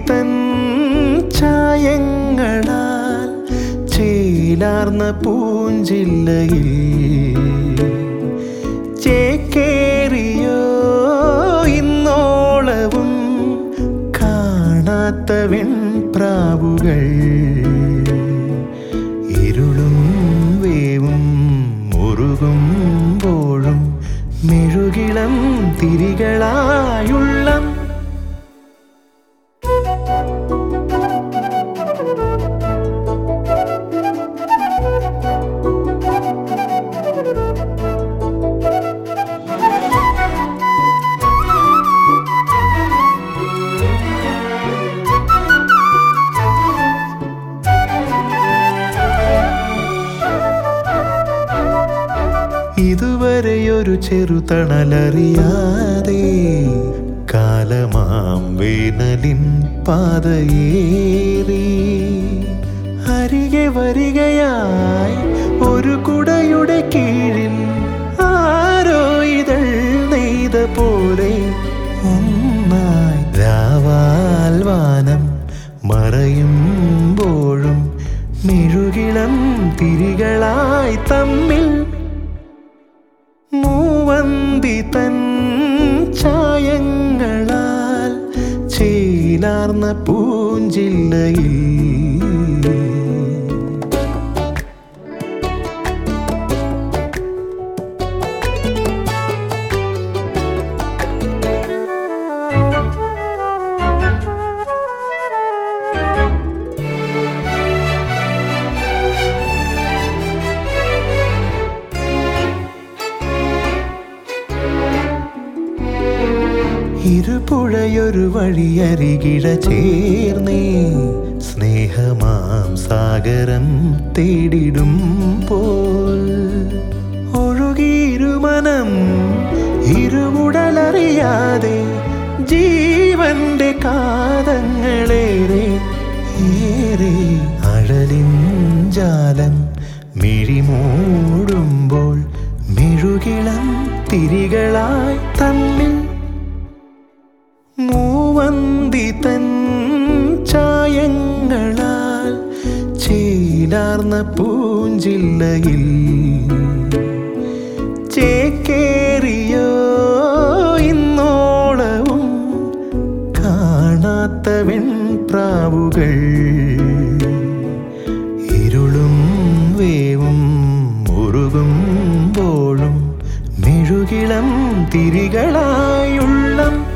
തൻ ചായങ്ങളാൽ ചേലാർന്ന പൂഞ്ചില്ലയിൽ ചേക്കേറിയോ ഇന്നോളവും കാണാത്ത വെൺപ്രാവുകൾ ഇരുളും വേവും മുറുകുമ്പോഴും മെഴുകിളം തിരികളായുള്ളം ഇതുവരെയൊരു ചെറുതണലറിയാതെ കാലമാം വേനലിൻ പാതയേറി അരികെ വരികയായി ഒരു കുടയുടെ കീഴിൽ ആരോ ഇതൾ നെയ്ത പോലെ ഒന്നായി രാവാൽ വാനം മറയുമ്പോഴും മെഴുകിളം തിരികളായി തമ്മിൽ മൂവന്തി തൻ ചായങ്ങളാൽ ചേലാർന്ന പൂഞ്ചില്ലയിൽ ഇരുപുഴയൊരു വഴിയരികിട ചേർന്നേ സ്നേഹമാം സാഗരം തേടിടും പോൽ ഒഴുകിയിരുമനം ഇരുവുടലറിയാതെ ജീവന്റെ കാതങ്ങളേറെ ഏറെ അഴലിൻ ജാലം മിഴിമൂടുമ്പോൾ മെഴുകിളം തിരികളായി തമ്മിൽ മൂവന്തി തൻ ചായങ്ങളാൽ ചേലാർന്ന പൂഞ്ചില്ലയിൽ ചേക്കേറിയോ ഇന്നോളവും കാണാത്ത വെൺപ്രാവുകൾ ഇരുളും വേവും മുറുകുമ്പോഴും മെഴുകിളം തിരികളായുള്ളം